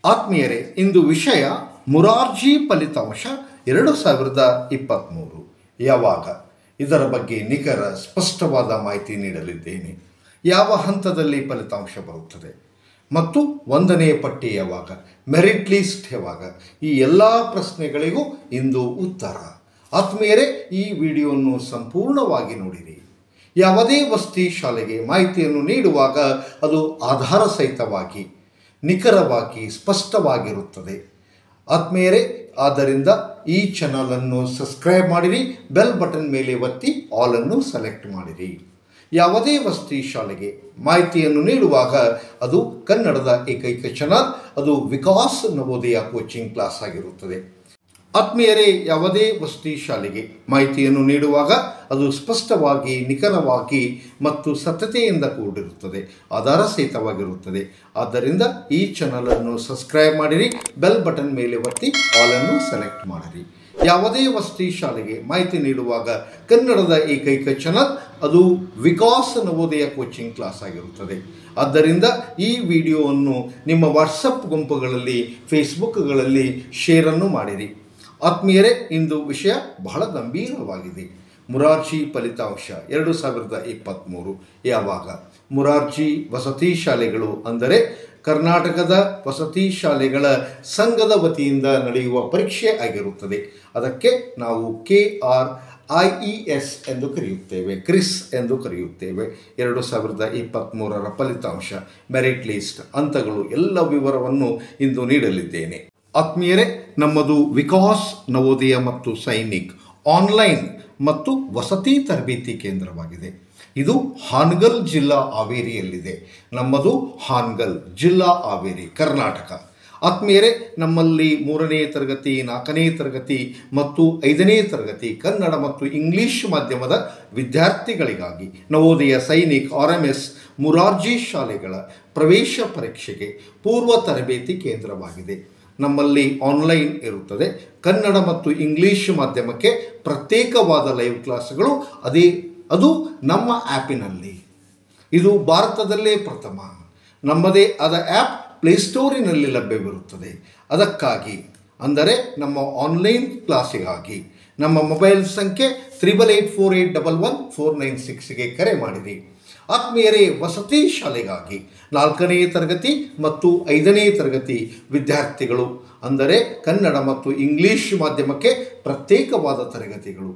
ಆತ್ಮೀಯರೇ ಇಂದು ವಿಷಯ ಮುರಾರ್ಜಿ ಫಲಿತಾಂಶ ಎರಡು ಸಾವಿರದ ಇಪ್ಪತ್ತ್ಮೂರು ಯಾವಾಗ ಇದರ ಬಗ್ಗೆ ನಿಖರ ಸ್ಪಷ್ಟವಾದ ಮಾಹಿತಿ ನೀಡಲಿದ್ದೇನೆ ಯಾವ ಹಂತದಲ್ಲಿ ಫಲಿತಾಂಶ ಬರುತ್ತದೆ ಮತ್ತು ಒಂದನೇ ಪಟ್ಟಿ ಯಾವಾಗ ಮೆರಿಟ್ ಲಿಸ್ಟ್ ಯಾವಾಗ ಈ ಎಲ್ಲ ಪ್ರಶ್ನೆಗಳಿಗೂ ಇಂದು ಉತ್ತರ ಆತ್ಮೀಯರೇ ಈ ವಿಡಿಯೋವನ್ನು ಸಂಪೂರ್ಣವಾಗಿ ನೋಡಿರಿ ಯಾವುದೇ ವಸ್ತಿ ಶಾಲೆಗೆ ಮಾಹಿತಿಯನ್ನು ನೀಡುವಾಗ ಅದು ಆಧಾರ ಸಹಿತವಾಗಿ ನಿಖರವಾಗಿ ಸ್ಪಷ್ಟವಾಗಿರುತ್ತದೆ ಆತ್ಮೀಯರೇ ಆದ್ದರಿಂದ ಈ ಚಾನಲನ್ನು ಸಬ್ಸ್ಕ್ರೈಬ್ ಮಾಡಿರಿ ಬೆಲ್ ಬಟನ್ ಮೇಲೆ ಒತ್ತಿ ಆಲನ್ನು ಸೆಲೆಕ್ಟ್ ಮಾಡಿರಿ ಯಾವುದೇ ವಸ್ತಿ ಶಾಲೆಗೆ ಮಾಹಿತಿಯನ್ನು ನೀಡುವಾಗ ಅದು ಕನ್ನಡದ ಏಕೈಕ ಚಾನಲ್ ಅದು ವಿಕಾಸ್ ನವೋದಯ ಕೋಚಿಂಗ್ ಕ್ಲಾಸ್ ಆಗಿರುತ್ತದೆ ಆತ್ಮೀಯರೇ ಯಾವುದೇ ವಸತಿ ಶಾಲೆಗೆ ಮಾಹಿತಿಯನ್ನು ನೀಡುವಾಗ ಅದು ಸ್ಪಷ್ಟವಾಗಿ ನಿಖರವಾಗಿ ಮತ್ತು ಸತ್ಯತೆಯಿಂದ ಕೂಡಿರುತ್ತದೆ ಆಧಾರ ಸಹಿತವಾಗಿರುತ್ತದೆ ಆದ್ದರಿಂದ ಈ ಚಾನಲನ್ನು ಸಬ್ಸ್ಕ್ರೈಬ್ ಮಾಡಿರಿ ಬೆಲ್ ಬಟನ್ ಮೇಲೆ ಒತ್ತಿ ಆಲನ್ನು ಸೆಲೆಕ್ಟ್ ಮಾಡಿರಿ ಯಾವುದೇ ವಸತಿ ಶಾಲೆಗೆ ಮಾಹಿತಿ ನೀಡುವಾಗ ಕನ್ನಡದ ಏಕೈಕ ಚಾನಲ್ ಅದು ವಿಕಾಸ್ ನವೋದಯ ಕೋಚಿಂಗ್ ಕ್ಲಾಸ್ ಆಗಿರುತ್ತದೆ ಆದ್ದರಿಂದ ಈ ವಿಡಿಯೋವನ್ನು ನಿಮ್ಮ ವಾಟ್ಸಪ್ ಗುಂಪುಗಳಲ್ಲಿ ಫೇಸ್ಬುಕ್ಗಳಲ್ಲಿ ಶೇರನ್ನು ಮಾಡಿರಿ ಆತ್ಮೀಯರೇ ಇಂದು ವಿಷಯ ಬಹಳ ಗಂಭೀರವಾಗಿದೆ ಮುರಾರ್ಜಿ ಫಲಿತಾಂಶ ಎರಡು ಸಾವಿರದ ಇಪ್ಪತ್ತ್ಮೂರು ಯಾವಾಗ ಮುರಾರ್ಜಿ ವಸತಿ ಶಾಲೆಗಳು ಅಂದರೆ ಕರ್ನಾಟಕದ ವಸತಿ ಶಾಲೆಗಳ ಸಂಘದ ವತಿಯಿಂದ ನಡೆಯುವ ಪರೀಕ್ಷೆ ಆಗಿರುತ್ತದೆ ಅದಕ್ಕೆ ನಾವು K R I E S ಎಂದು ಕರೆಯುತ್ತೇವೆ ಕ್ರಿಸ್ ಎಂದು ಕರೆಯುತ್ತೇವೆ ಎರಡು ಸಾವಿರದ ಇಪ್ಪತ್ತ್ಮೂರರ ಫಲಿತಾಂಶ ಮೆರಿಟ್ ಲಿಸ್ಟ್ ಹಂತಗಳು ಎಲ್ಲ ವಿವರವನ್ನು ಇಂದು ನೀಡಲಿದ್ದೇನೆ ಆತ್ಮೀಯರೇ ನಮ್ಮದು ವಿಕಾಸ್ ನವೋದಯ ಮತ್ತು ಸೈನಿಕ್ ಆನ್ಲೈನ್ ಮತ್ತು ವಸತಿ ತರಬೇತಿ ಕೇಂದ್ರವಾಗಿದೆ ಇದು ಹಾನಗಲ್ ಜಿಲ್ಲಾ ಹಾವೇರಿಯಲ್ಲಿದೆ ನಮ್ಮದು ಹಾನಗಲ್ ಜಿಲ್ಲಾ ಹಾವೇರಿ ಕರ್ನಾಟಕ ಆತ್ಮೀಯರೇ ನಮ್ಮಲ್ಲಿ ಮೂರನೇ ತರಗತಿ ನಾಲ್ಕನೇ ತರಗತಿ ಮತ್ತು ಐದನೇ ತರಗತಿ ಕನ್ನಡ ಮತ್ತು ಇಂಗ್ಲಿಷ್ ಮಾಧ್ಯಮದ ವಿದ್ಯಾರ್ಥಿಗಳಿಗಾಗಿ Navodaya Sainik R M S Morarji ಶಾಲೆಗಳ ಪ್ರವೇಶ ಪರೀಕ್ಷೆಗೆ ಪೂರ್ವ ತರಬೇತಿ ಕೇಂದ್ರವಾಗಿದೆ ನಮ್ಮಲ್ಲಿ ಆನ್ಲೈನ್ ಇರುತ್ತದೆ ಕನ್ನಡ ಮತ್ತು ಇಂಗ್ಲೀಷ್ ಮಾಧ್ಯಮಕ್ಕೆ ಪ್ರತ್ಯೇಕವಾದ ಲೈವ್ ಕ್ಲಾಸ್ಗಳು ಅದೇ ಅದು ನಮ್ಮ ಆ್ಯಪಿನಲ್ಲಿ ಇದು ಭಾರತದಲ್ಲೇ ಪ್ರಥಮ ನಮ್ಮದೇ ಆದ ಆ್ಯಪ್ ಪ್ಲೇಸ್ಟೋರಿನಲ್ಲಿ ಲಭ್ಯವಿರುತ್ತದೆ ಅದಕ್ಕಾಗಿ ಅಂದರೆ ನಮ್ಮ ಆನ್ಲೈನ್ ಕ್ಲಾಸಿಗಾಗಿ ನಮ್ಮ ಮೊಬೈಲ್ ಸಂಖ್ಯೆ triple eight four eight double one four nine ಸಿಕ್ಸ್ಗೆ ಕರೆ ಮಾಡಿರಿ ಆತ್ಮೀಯರೇ ವಸತಿ ಶಾಲೆಗಾಗಿ ನಾಲ್ಕನೇ ತರಗತಿ ಮತ್ತು ಐದನೇ ತರಗತಿ ವಿದ್ಯಾರ್ಥಿಗಳು ಅಂದರೆ ಕನ್ನಡ ಮತ್ತು ಇಂಗ್ಲೀಷ್ ಮಾಧ್ಯಮಕ್ಕೆ ಪ್ರತ್ಯೇಕವಾದ ತರಗತಿಗಳು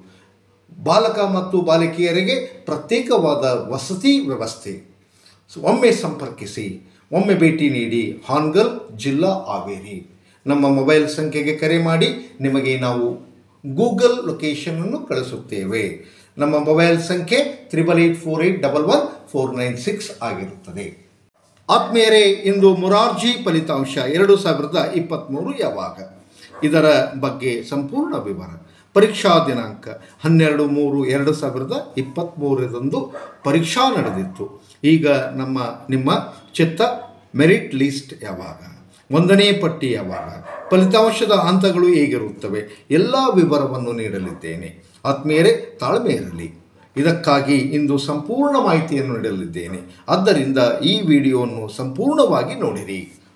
ಬಾಲಕ ಮತ್ತು ಬಾಲಕಿಯರಿಗೆ ಪ್ರತ್ಯೇಕವಾದ ವಸತಿ ವ್ಯವಸ್ಥೆ ಒಮ್ಮೆ ಸಂಪರ್ಕಿಸಿ ಒಮ್ಮೆ ಭೇಟಿ ನೀಡಿ ಹಾನ್ಗಲ್ ಜಿಲ್ಲಾ ಹಾವೇರಿ ನಮ್ಮ ಮೊಬೈಲ್ ಸಂಖ್ಯೆಗೆ ಕರೆ ಮಾಡಿ ನಿಮಗೆ ನಾವು ಗೂಗಲ್ ಲೊಕೇಶನನ್ನು ಕಳಿಸುತ್ತೇವೆ ನಮ್ಮ ಮೊಬೈಲ್ ಸಂಖ್ಯೆ triple eight four eight double one four nine six ಆಗಿರುತ್ತದೆ ಆತ್ಮೀಯರೇ ಇಂದು ಮುರಾರ್ಜಿ ಫಲಿತಾಂಶ ಎರಡು ಸಾವಿರದ ಇಪ್ಪತ್ತ್ಮೂರು ಯಾವಾಗ ಇದರ ಬಗ್ಗೆ ಸಂಪೂರ್ಣ ವಿವರ ಪರೀಕ್ಷಾ ದಿನಾಂಕ ಹನ್ನೆರಡು ಮೂರು ಎರಡು ಸಾವಿರದ ಇಪ್ಪತ್ತ್ಮೂರರಂದು ಪರೀಕ್ಷಾ ನಡೆದಿತ್ತು ಈಗ ನಮ್ಮ ನಿಮ್ಮ ಚಿತ್ತ ಮೆರಿಟ್ ಲಿಸ್ಟ್ ಯಾವಾಗ ಒಂದನೇ ಪಟ್ಟಿ ಯಾವಾಗ ಫಲಿತಾಂಶದ ಹಂತಗಳು ಹೇಗಿರುತ್ತವೆ ಎಲ್ಲ ವಿವರವನ್ನು ನೀಡಲಿದ್ದೇನೆ ಆತ್ಮೀಯರೇ ತಾಳ್ಮೆ ಇರಲಿ ಇದಕ್ಕಾಗಿ ಇಂದು ಸಂಪೂರ್ಣ ಮಾಹಿತಿಯನ್ನು ನೀಡಲಿದ್ದೇನೆ ಆದ್ದರಿಂದ ಈ ವಿಡಿಯೋವನ್ನು ಸಂಪೂರ್ಣವಾಗಿ ನೋಡಿರಿ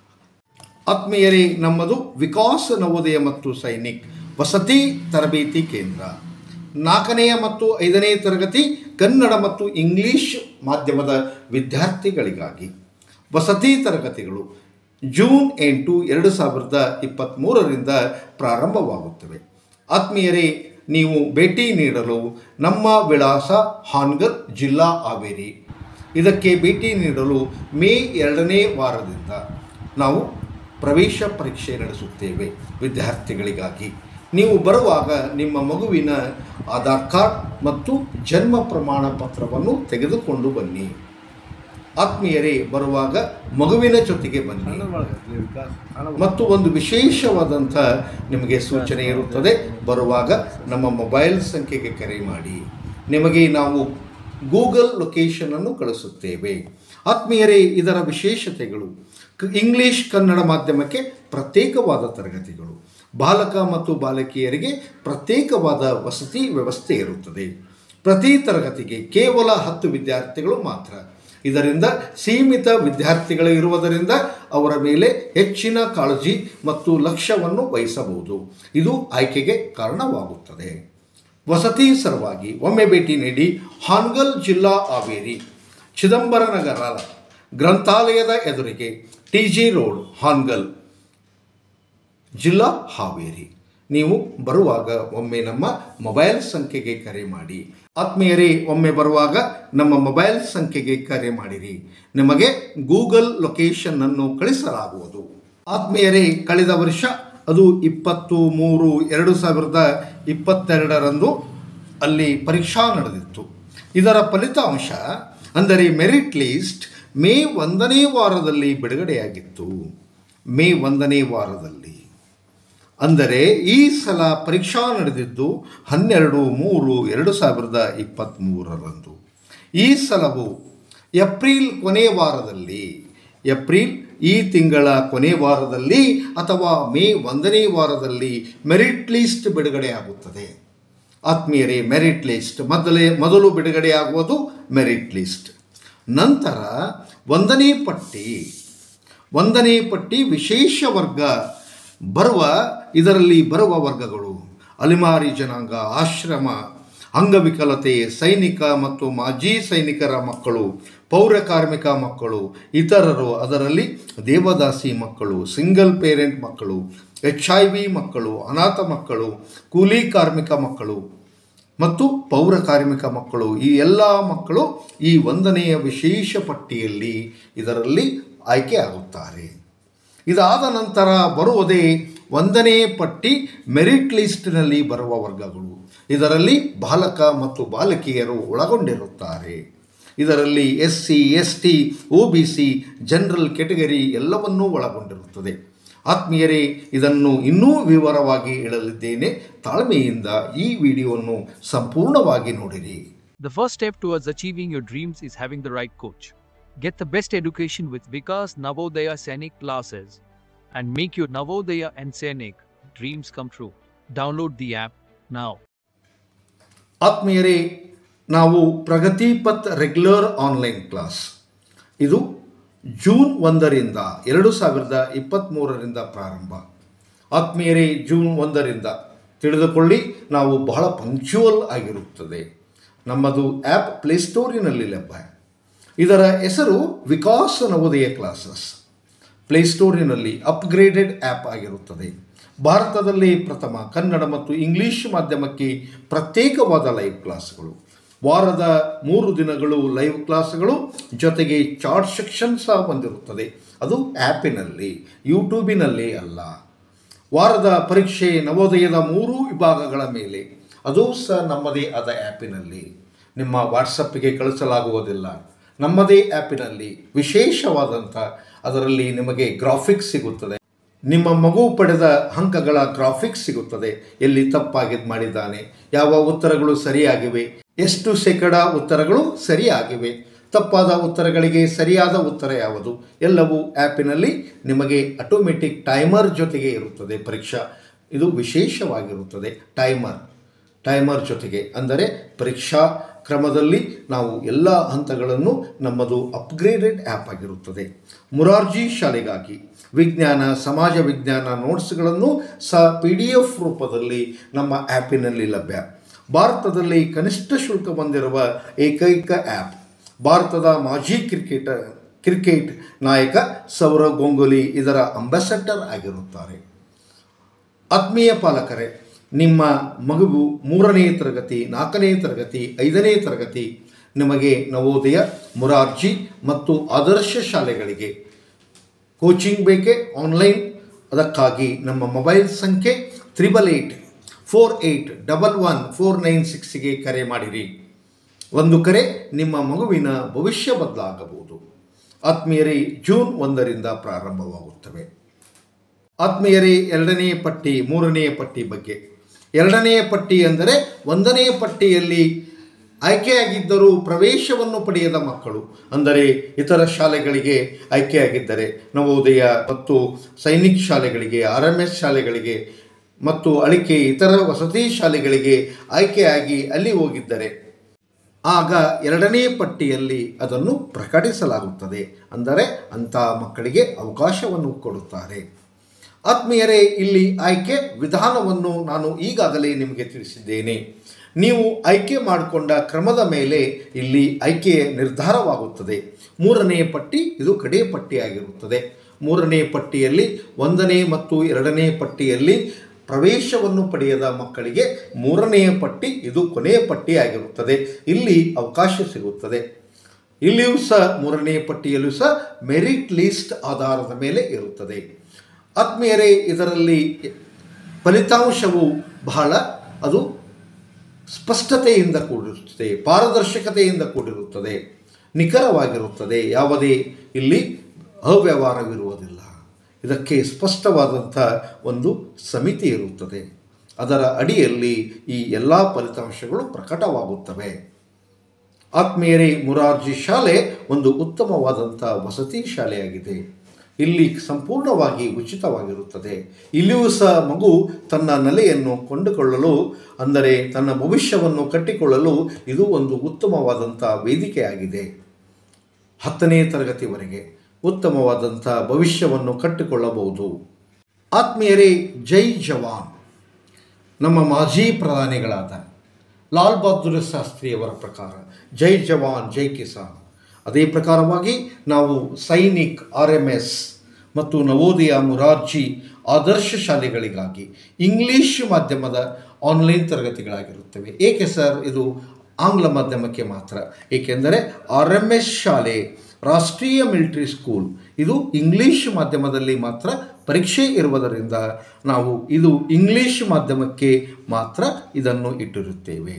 ಆತ್ಮೀಯರೇ ನಮ್ಮದು ವಿಕಾಸ್ ನವೋದಯ ಮತ್ತು ಸೈನಿಕ್ ವಸತಿ ತರಬೇತಿ ಕೇಂದ್ರ ನಾಲ್ಕನೆಯ ಮತ್ತು ಐದನೇ ತರಗತಿ ಕನ್ನಡ ಮತ್ತು ಇಂಗ್ಲಿಷ್ ಮಾಧ್ಯಮದ ವಿದ್ಯಾರ್ಥಿಗಳಿಗಾಗಿ ವಸತಿ ತರಗತಿಗಳು ಜೂನ್ ಎಂಟು ಎರಡು ಸಾವಿರದ ಇಪ್ಪತ್ತ್ಮೂರರಿಂದ ಪ್ರಾರಂಭವಾಗುತ್ತವೆ ಆತ್ಮೀಯರೇ ನೀವು ಭೇಟಿ ನೀಡಲು ನಮ್ಮ ವಿಳಾಸ ಹಾನ್ಗಲ್ ಜಿಲ್ಲಾ ಹಾವೇರಿ ಇದಕ್ಕೆ ಭೇಟಿ ನೀಡಲು ಮೇ ಎರಡನೇ ವಾರದಿಂದ ನಾವು ಪ್ರವೇಶ ಪರೀಕ್ಷೆ ನಡೆಸುತ್ತೇವೆ ವಿದ್ಯಾರ್ಥಿಗಳಿಗಾಗಿ ನೀವು ಬರುವಾಗ ನಿಮ್ಮ ಮಗುವಿನ ಆಧಾರ್ ಕಾರ್ಡ್ ಮತ್ತು ಜನ್ಮ ಪ್ರಮಾಣ ಪತ್ರವನ್ನು ತೆಗೆದುಕೊಂಡು ಬನ್ನಿ ಆತ್ಮೀಯರೇ ಬರುವಾಗ ಮಗುವಿನ ಜೊತೆಗೆ ಬನ್ನಿ ಮತ್ತು ಒಂದು ವಿಶೇಷವಾದಂಥ ನಿಮಗೆ ಸೂಚನೆ ಇರುತ್ತದೆ ಬರುವಾಗ ನಮ್ಮ ಮೊಬೈಲ್ ಸಂಖ್ಯೆಗೆ ಕರೆ ಮಾಡಿ ನಿಮಗೆ ನಾವು ಗೂಗಲ್ ಲೊಕೇಶನನ್ನು ಕಳಿಸುತ್ತೇವೆ ಆತ್ಮೀಯರೇ ಇದರ ವಿಶೇಷತೆಗಳು ಕ- ಇಂಗ್ಲಿಷ್ ಕನ್ನಡ ಮಾಧ್ಯಮಕ್ಕೆ ಪ್ರತ್ಯೇಕವಾದ ತರಗತಿಗಳು ಬಾಲಕ ಮತ್ತು ಬಾಲಕಿಯರಿಗೆ ಪ್ರತ್ಯೇಕವಾದ ವಸತಿ ವ್ಯವಸ್ಥೆ ಇರುತ್ತದೆ ಪ್ರತಿ ತರಗತಿಗೆ ಕೇವಲ ಹತ್ತು ವಿದ್ಯಾರ್ಥಿಗಳು ಮಾತ್ರ ಇದರಿಂದ ಸೀಮಿತ ವಿದ್ಯಾರ್ಥಿಗಳು ಇರುವುದರಿಂದ ಅವರ ಮೇಲೆ ಹೆಚ್ಚಿನ ಕಾಳಜಿ ಮತ್ತು ಲಕ್ಷ್ಯವನ್ನು ವಹಿಸಬಹುದು ಇದು ಆಯ್ಕೆಗೆ ಕಾರಣವಾಗುತ್ತದೆ ವಸತಿ ಸಲುವಾಗಿ ಒಮ್ಮೆ ಭೇಟಿ ನೀಡಿ ಹಾನ್ಗಲ್ ಜಿಲ್ಲಾ ಹಾವೇರಿ ಚಿದಂಬರನಗರ ಗ್ರಂಥಾಲಯದ ಎದುರಿಗೆ ಟಿ ಜಿ ರೋಡ್ ಹಾನ್ಗಲ್ ಜಿಲ್ಲಾ ಹಾವೇರಿ ನೀವು ಬರುವಾಗ ಒಮ್ಮೆ ನಮ್ಮ ಮೊಬೈಲ್ ಸಂಖ್ಯೆಗೆ ಕರೆ ಮಾಡಿ ಆತ್ಮೀಯರೇ ಒಮ್ಮೆ ಬರುವಾಗ ನಮ್ಮ ಮೊಬೈಲ್ ಸಂಖ್ಯೆಗೆ ಕರೆ ಮಾಡಿರಿ ನಿಮಗೆ ಗೂಗಲ್ ಲೊಕೇಶನ್ನನ್ನು ಕಳಿಸಲಾಗುವುದು ಆತ್ಮೀಯರೇ ಕಳೆದ ವರ್ಷ ಅದು ಇಪ್ಪತ್ತು ಮೂರು ಎರಡು ಸಾವಿರದ ಇಪ್ಪತ್ತೆರಡರಂದು ಅಲ್ಲಿ ಪರೀಕ್ಷಾ ನಡೆದಿತ್ತು ಇದರ ಫಲಿತಾಂಶ ಅಂದರೆ ಮೆರಿಟ್ ಲಿಸ್ಟ್ ಮೇ ಒಂದನೇ ವಾರದಲ್ಲಿ ಬಿಡುಗಡೆಯಾಗಿತ್ತು ಮೇ ಒಂದನೇ ವಾರದಲ್ಲಿ ಅಂದರೆ ಈ ಸಲ ಪರೀಕ್ಷಾ ನಡೆದಿದ್ದು ಹನ್ನೆರಡು ಮೂರು ಎರಡು ಸಾವಿರದ ಇಪ್ಪತ್ತ್ಮೂರರಂದು ಈ ಸಲವು ಏಪ್ರಿಲ್ ಕೊನೆ ವಾರದಲ್ಲಿ ಏಪ್ರಿಲ್ ಈ ತಿಂಗಳ ಕೊನೆ ವಾರದಲ್ಲಿ ಅಥವಾ ಮೇ ಒಂದನೇ ವಾರದಲ್ಲಿ ಮೆರಿಟ್ ಲಿಸ್ಟ್ ಬಿಡುಗಡೆಯಾಗುತ್ತದೆ ಆತ್ಮೀಯರೇ ಮೆರಿಟ್ ಲಿಸ್ಟ್ ಮೊದಲೇ ಮೊದಲು ಬಿಡುಗಡೆಯಾಗುವುದು ಮೆರಿಟ್ ಲಿಸ್ಟ್ ನಂತರ ಒಂದನೇ ಪಟ್ಟಿ ಒಂದನೇ ಪಟ್ಟಿ ವಿಶೇಷ ವರ್ಗ ಬರುವ ಇದರಲ್ಲಿ ಬರುವ ವರ್ಗಗಳು ಅಲಿಮಾರಿ ಜನಾಂಗ ಆಶ್ರಮ ಅಂಗವಿಕಲತೆ ಸೈನಿಕ ಮತ್ತು ಮಾಜಿ ಸೈನಿಕರ ಮಕ್ಕಳು ಪೌರ ಕಾರ್ಮಿಕ ಮಕ್ಕಳು ಇತರರು ಅದರಲ್ಲಿ ದೇವದಾಸಿ ಮಕ್ಕಳು ಸಿಂಗಲ್ ಪೇರೆಂಟ್ ಮಕ್ಕಳು ಎಚ್ ಐ ವಿ ಮಕ್ಕಳು ಅನಾಥ ಮಕ್ಕಳು ಕೂಲಿ ಕಾರ್ಮಿಕ ಮಕ್ಕಳು ಮತ್ತು ಪೌರ ಕಾರ್ಮಿಕ ಮಕ್ಕಳು ಈ ಎಲ್ಲ ಮಕ್ಕಳು ಈ ಒಂದನೆಯ ವಿಶೇಷ ಪಟ್ಟಿಯಲ್ಲಿ ಇದರಲ್ಲಿ ಆಯ್ಕೆ ಆಗುತ್ತಾರೆ ಇದಾದ ನಂತರ ಬರುವುದೇ ಒಂದನೇ ಪಟ್ಟಿ ಮೆರಿಟ್ ಲಿಸ್ಟ್ನಲ್ಲಿ ಬರುವ ವರ್ಗಗಳು ಇದರಲ್ಲಿ ಬಾಲಕ ಮತ್ತು ಬಾಲಕಿಯರು ಒಳಗೊಂಡಿರುತ್ತಾರೆ ಇದರಲ್ಲಿ S C S T O B C general category ಎಲ್ಲವನ್ನೂ ಒಳಗೊಂಡಿರುತ್ತದೆ ಆತ್ಮೀಯರೇ ಇದನ್ನು ಇನ್ನೂ ವಿವರವಾಗಿ ಹೇಳಲಿದ್ದೇನೆ ತಾಳ್ಮೆಯಿಂದ ಈ ವಿಡಿಯೋವನ್ನು ಸಂಪೂರ್ಣವಾಗಿ ನೋಡಿರಿ The first step towards achieving your dreams is having the right coach. Get the best education with Vikas Navodaya Sainik classes and make your Navodaya and Sainik dreams come true. Download the app now. ಆತ್ಮೀಯರೇ ನಾವು Pragati Path regular online class ಇದು June ಒಂದರಿಂದ ಎರಡು ಸಾವಿರದ ಇಪ್ಪತ್ತ್ಮೂರರಿಂದ ಪ್ರಾರಂಭ ಆತ್ಮೀಯರೇ June ಒಂದರಿಂದ ತಿಳಿದುಕೊಳ್ಳಿ ನಾವು ಬಹಳ ಪಂಕ್ಚುವಲ್ ಆಗಿರುತ್ತದೆ ನಮ್ಮದು ಆ್ಯಪ್ ಪ್ಲೇಸ್ಟೋರಿನಲ್ಲಿ ಲಭ್ಯ ಇದರ ಹೆಸರು ವಿಕಾಸ್ ನವೋದಯ ಕ್ಲಾಸಸ್ ಪ್ಲೇಸ್ಟೋರಿನಲ್ಲಿ ಅಪ್ಗ್ರೇಡೆಡ್ ಆ್ಯಪ್ ಆಗಿರುತ್ತದೆ ಭಾರತದಲ್ಲಿ ಪ್ರಥಮ ಕನ್ನಡ ಮತ್ತು ಇಂಗ್ಲಿಷ್ ಮಾಧ್ಯಮಕ್ಕೆ ಪ್ರತ್ಯೇಕವಾದ ಲೈವ್ ಕ್ಲಾಸ್ಗಳು ವಾರದ ಮೂರು ದಿನಗಳು ಲೈವ್ ಕ್ಲಾಸ್ಗಳು ಜೊತೆಗೆ ಚಾರ್ಟ್ ಸೆಕ್ಷನ್ ಸಹ ಹೊಂದಿರುತ್ತದೆ ಅದು ಆ್ಯಪಿನಲ್ಲಿ ಯೂಟ್ಯೂಬಿನಲ್ಲಿ ಅಲ್ಲ ವಾರದ ಪರೀಕ್ಷೆ ನವೋದಯದ ಮೂರು ವಿಭಾಗಗಳ ಮೇಲೆ ಅದು ಸಹ ನಮ್ಮದೇ ಆದ ಆ್ಯಪಿನಲ್ಲಿ ನಿಮ್ಮ ವಾಟ್ಸಪ್ಪಿಗೆ ಕಳಿಸಲಾಗುವುದಿಲ್ಲ ನಮ್ಮದೇ ಆ್ಯಪಿನಲ್ಲಿ ವಿಶೇಷವಾದಂಥ ಅದರಲ್ಲಿ ನಿಮಗೆ ಗ್ರಾಫಿಕ್ಸ್ ಸಿಗುತ್ತದೆ ನಿಮ್ಮ ಮಗು ಪಡೆದ ಅಂಕಗಳ ಗ್ರಾಫಿಕ್ಸ್ ಸಿಗುತ್ತದೆ ಎಲ್ಲಿ ತಪ್ಪಾಗಿದ್ದು ಮಾಡಿದ್ದಾನೆ ಯಾವ ಉತ್ತರಗಳು ಸರಿಯಾಗಿವೆ ಎಷ್ಟು ಶೇಕಡ ಉತ್ತರಗಳು ಸರಿಯಾಗಿವೆ ತಪ್ಪಾದ ಉತ್ತರಗಳಿಗೆ ಸರಿಯಾದ ಉತ್ತರ ಯಾವುದು ಎಲ್ಲವೂ ಆ್ಯಪಿನಲ್ಲಿ ನಿಮಗೆ ಆಟೋಮೆಟಿಕ್ ಟೈಮರ್ ಜೊತೆಗೆ ಇರುತ್ತದೆ ಪರೀಕ್ಷಾ ಇದು ವಿಶೇಷವಾಗಿರುತ್ತದೆ ಟೈಮರ್ ಟೈಮರ್ ಜೊತೆಗೆ ಅಂದರೆ ಪರೀಕ್ಷಾ ಕ್ರಮದಲ್ಲಿ ನಾವು ಎಲ್ಲ ಹಂತಗಳನ್ನು ನಮ್ಮದು ಅಪ್ಗ್ರೇಡೆಡ್ ಆ್ಯಪ್ ಆಗಿರುತ್ತದೆ ಮುರಾರ್ಜಿ ಶಾಲೆಗಾಗಿ ವಿಜ್ಞಾನ ಸಮಾಜ ವಿಜ್ಞಾನ ನೋಟ್ಸ್ಗಳನ್ನು ಸಹ ಪಿ ಡಿ ಎಫ್ ರೂಪದಲ್ಲಿ ನಮ್ಮ ಆ್ಯಪಿನಲ್ಲಿ ಲಭ್ಯ ಭಾರತದಲ್ಲಿ ಕನಿಷ್ಠ ಶುಲ್ಕ ಹೊಂದಿರುವ ಏಕೈಕ ಆ್ಯಪ್ ಭಾರತದ ಮಾಜಿ ಕ್ರಿಕೆಟ ಕ್ರಿಕೆಟ್ ನಾಯಕ ಸೌರವ್ ಗಂಗೂಲಿ ಇದರ ಅಂಬಾಸಡರ್ ಆಗಿರುತ್ತಾರೆ ಆತ್ಮೀಯ ಪಾಲಕರೇ ನಿಮ್ಮ ಮಗುವು ಮೂರನೇ ತರಗತಿ ನಾಲ್ಕನೇ ತರಗತಿ ಐದನೇ ತರಗತಿ ನಿಮಗೆ ನವೋದಯ ಮುರಾರ್ಜಿ ಮತ್ತು ಆದರ್ಶ ಶಾಲೆಗಳಿಗೆ ಕೋಚಿಂಗ್ ಬೇಕೆ ಆನ್ಲೈನ್ ಅದಕ್ಕಾಗಿ ನಮ್ಮ ಮೊಬೈಲ್ ಸಂಖ್ಯೆ triple eight four eight double one four nine ಸಿಕ್ಸ್ಗೆ ಕರೆ ಮಾಡಿರಿ ಒಂದು ಕರೆ ನಿಮ್ಮ ಮಗುವಿನ ಭವಿಷ್ಯ ಬದಲಾಗಬಹುದು ಆತ್ಮೀಯರೇ ಜೂನ್ ಒಂದರಿಂದ ಪ್ರಾರಂಭವಾಗುತ್ತವೆ ಆತ್ಮೀಯರೇ ಎರಡನೆಯ ಪಟ್ಟಿ ಮೂರನೆಯ ಪಟ್ಟಿ ಬಗ್ಗೆ ಎರಡನೆಯ ಪಟ್ಟಿ ಅಂದರೆ ಒಂದನೆಯ ಪಟ್ಟಿಯಲ್ಲಿ ಆಯ್ಕೆಯಾಗಿದ್ದರೂ ಪ್ರವೇಶವನ್ನು ಪಡೆಯದ ಮಕ್ಕಳು ಅಂದರೆ ಇತರ ಶಾಲೆಗಳಿಗೆ ಆಯ್ಕೆಯಾಗಿದ್ದರೆ ನವೋದಯ ಮತ್ತು ಸೈನಿಕ್ ಶಾಲೆಗಳಿಗೆ ಆರ್ ಎಮ್ ಎಸ್ ಶಾಲೆಗಳಿಗೆ ಮತ್ತು ಅಳಿಕೆ ಇತರ ವಸತಿ ಶಾಲೆಗಳಿಗೆ ಆಯ್ಕೆಯಾಗಿ ಅಲ್ಲಿ ಹೋಗಿದ್ದರೆ ಆಗ ಎರಡನೇ ಪಟ್ಟಿಯಲ್ಲಿ ಅದನ್ನು ಪ್ರಕಟಿಸಲಾಗುತ್ತದೆ ಅಂದರೆ ಅಂಥ ಮಕ್ಕಳಿಗೆ ಅವಕಾಶವನ್ನು ಕೊಡುತ್ತಾರೆ ಆತ್ಮೀಯರೇ ಇಲ್ಲಿ ಆಯ್ಕೆ ವಿಧಾನವನ್ನು ನಾನು ಈಗಾಗಲೇ ನಿಮಗೆ ತಿಳಿಸಿದ್ದೇನೆ ನೀವು ಆಯ್ಕೆ ಮಾಡಿಕೊಂಡ ಕ್ರಮದ ಮೇಲೆ ಇಲ್ಲಿ ಆಯ್ಕೆಯ ನಿರ್ಧಾರವಾಗುತ್ತದೆ ಮೂರನೇ ಪಟ್ಟಿ ಇದು ಕಡೆ ಪಟ್ಟಿಯಾಗಿರುತ್ತದೆ ಮೂರನೇ ಪಟ್ಟಿಯಲ್ಲಿ ಒಂದನೇ ಮತ್ತು ಎರಡನೇ ಪಟ್ಟಿಯಲ್ಲಿ ಪ್ರವೇಶವನ್ನು ಪಡೆಯದ ಮಕ್ಕಳಿಗೆ ಮೂರನೆಯ ಪಟ್ಟಿ ಇದು ಕೊನೆಯ ಪಟ್ಟಿಯಾಗಿರುತ್ತದೆ ಇಲ್ಲಿ ಅವಕಾಶ ಸಿಗುತ್ತದೆ ಇಲ್ಲಿಯೂ ಸಹ ಮೂರನೇ ಪಟ್ಟಿಯಲ್ಲೂ ಸಹ ಮೆರಿಟ್ ಲಿಸ್ಟ್ ಆಧಾರದ ಮೇಲೆ ಇರುತ್ತದೆ ಆತ್ಮೀಯರೇ ಇದರಲ್ಲಿ ಫಲಿತಾಂಶವು ಬಹಳ ಅದು ಸ್ಪಷ್ಟತೆಯಿಂದ ಕೂಡಿರುತ್ತದೆ ಪಾರದರ್ಶಕತೆಯಿಂದ ಕೂಡಿರುತ್ತದೆ ನಿಖರವಾಗಿರುತ್ತದೆ ಯಾವುದೇ ಇಲ್ಲಿ ಅವ್ಯವಹಾರವಿರುವುದಿಲ್ಲ ಇದಕ್ಕೆ ಸ್ಪಷ್ಟವಾದಂಥ ಒಂದು ಸಮಿತಿ ಇರುತ್ತದೆ ಅದರ ಅಡಿಯಲ್ಲಿ ಈ ಎಲ್ಲ ಫಲಿತಾಂಶಗಳು ಪ್ರಕಟವಾಗುತ್ತವೆ ಆತ್ಮೀಯರೇ ಮುರಾರ್ಜಿ ಶಾಲೆ ಒಂದು ಉತ್ತಮವಾದಂಥ ವಸತಿ ಶಾಲೆಯಾಗಿದೆ ಇಲ್ಲಿ ಸಂಪೂರ್ಣವಾಗಿ ಉಚಿತವಾಗಿರುತ್ತದೆ ಇಲ್ಲಿಯೂ ಸಹ ಮಗು ತನ್ನ ನೆಲೆಯನ್ನು ಕೊಂಡುಕೊಳ್ಳಲು ಅಂದರೆ ತನ್ನ ಭವಿಷ್ಯವನ್ನು ಕಟ್ಟಿಕೊಳ್ಳಲು ಇದು ಒಂದು ಉತ್ತಮವಾದಂಥ ವೇದಿಕೆಯಾಗಿದೆ ಹತ್ತನೇ ತರಗತಿವರೆಗೆ ಉತ್ತಮವಾದಂಥ ಭವಿಷ್ಯವನ್ನು ಕಟ್ಟಿಕೊಳ್ಳಬಹುದು ಆತ್ಮೀಯರೇ ಜೈ ಜವಾನ್ ನಮ್ಮ ಮಾಜಿ ಪ್ರಧಾನಿಗಳಾದ ಲಾಲ್ ಬಹದ್ದೂರ್ ಶಾಸ್ತ್ರಿಯವರ ಪ್ರಕಾರ ಜೈ ಜವಾನ್ ಜೈ ಕಿಸಾನ್ ಅದೇ ಪ್ರಕಾರವಾಗಿ ನಾವು ಸೈನಿಕ್ ಆರ್ ಎಮ್ ಎಸ್ ಮತ್ತು ನವೋದಯ ಮುರಾರ್ಜಿ ಆದರ್ಶ ಶಾಲೆಗಳಿಗಾಗಿ ಇಂಗ್ಲೀಷ್ ಮಾಧ್ಯಮದ ಆನ್ಲೈನ್ ತರಗತಿಗಳಾಗಿರುತ್ತವೆ ಏಕೆ ಸರ್ ಇದು ಆಂಗ್ಲ ಮಾಧ್ಯಮಕ್ಕೆ ಮಾತ್ರ ಏಕೆಂದರೆ ಆರ್ ಎಮ್ ಎಸ್ ಶಾಲೆ ರಾಷ್ಟ್ರೀಯ ಮಿಲಿಟರಿ ಸ್ಕೂಲ್ ಇದು ಇಂಗ್ಲೀಷ್ ಮಾಧ್ಯಮದಲ್ಲಿ ಮಾತ್ರ ಪರೀಕ್ಷೆ ಇರುವುದರಿಂದ ನಾವು ಇದು ಇಂಗ್ಲೀಷ್ ಮಾಧ್ಯಮಕ್ಕೆ ಮಾತ್ರ ಇದನ್ನು ಇಟ್ಟಿರುತ್ತೇವೆ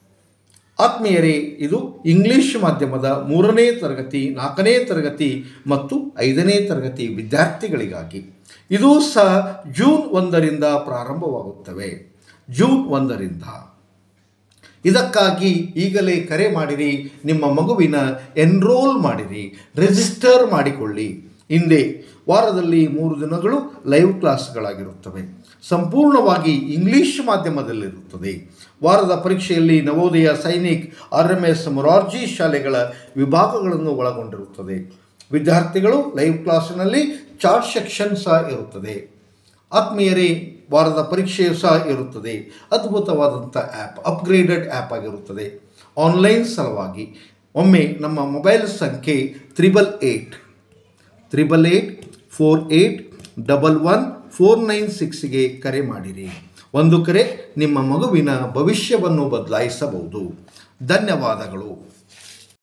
ಆತ್ಮೀಯರೇ ಇದು ಇಂಗ್ಲಿಷ್ ಮಾಧ್ಯಮದ ಮೂರನೇ ತರಗತಿ ನಾಲ್ಕನೇ ತರಗತಿ ಮತ್ತು ಐದನೇ ತರಗತಿ ವಿದ್ಯಾರ್ಥಿಗಳಿಗಾಗಿ ಇದು ಸಹ ಜೂನ್ ಒಂದರಿಂದ ಪ್ರಾರಂಭವಾಗುತ್ತವೆ ಜೂನ್ ಒಂದರಿಂದ ಇದಕ್ಕಾಗಿ ಈಗಲೇ ಕರೆ ಮಾಡಿರಿ ನಿಮ್ಮ ಮಗುವಿನ ಎನ್ರೋಲ್ ಮಾಡಿರಿ ರಿಜಿಸ್ಟರ್ ಮಾಡಿಕೊಳ್ಳಿ ಹಿಂದೆ ವಾರದಲ್ಲಿ ಮೂರು ದಿನಗಳು ಲೈವ್ ಕ್ಲಾಸ್ಗಳಾಗಿರುತ್ತವೆ ಸಂಪೂರ್ಣವಾಗಿ ಇಂಗ್ಲಿಷ್ ಮಾಧ್ಯಮದಲ್ಲಿರುತ್ತದೆ ವಾರದ ಪರೀಕ್ಷೆಯಲ್ಲಿ Navodaya Sainik R M S Morarji ಶಾಲೆಗಳ ವಿಭಾಗಗಳನ್ನು ಒಳಗೊಂಡಿರುತ್ತದೆ ವಿದ್ಯಾರ್ಥಿಗಳು ಲೈವ್ ಕ್ಲಾಸಿನಲ್ಲಿ ಚಾರ್ಟ್ ಸೆಕ್ಷನ್ ಸಹ ಇರುತ್ತದೆ ಆತ್ಮೀಯರೇ ವಾರದ ಪರೀಕ್ಷೆಯು ಸಹ ಇರುತ್ತದೆ ಅದ್ಭುತವಾದಂಥ ಆ್ಯಪ್ ಅಪ್ಗ್ರೇಡೆಡ್ ಆ್ಯಪ್ ಆಗಿರುತ್ತದೆ ಆನ್ಲೈನ್ ಸಲುವಾಗಿ ಒಮ್ಮೆ ನಮ್ಮ ಮೊಬೈಲ್ ಸಂಖ್ಯೆ triple eight triple eight four eight double one four nine ಸಿಕ್ಸ್ಗೆ ಕರೆ ಮಾಡಿರಿ ಒಂದು ಕರೆ ನಿಮ್ಮ ಮಗುವಿನ ಭವಿಷ್ಯವನ್ನು ಬದಲಾಯಿಸಬಹುದು ಧನ್ಯವಾದಗಳು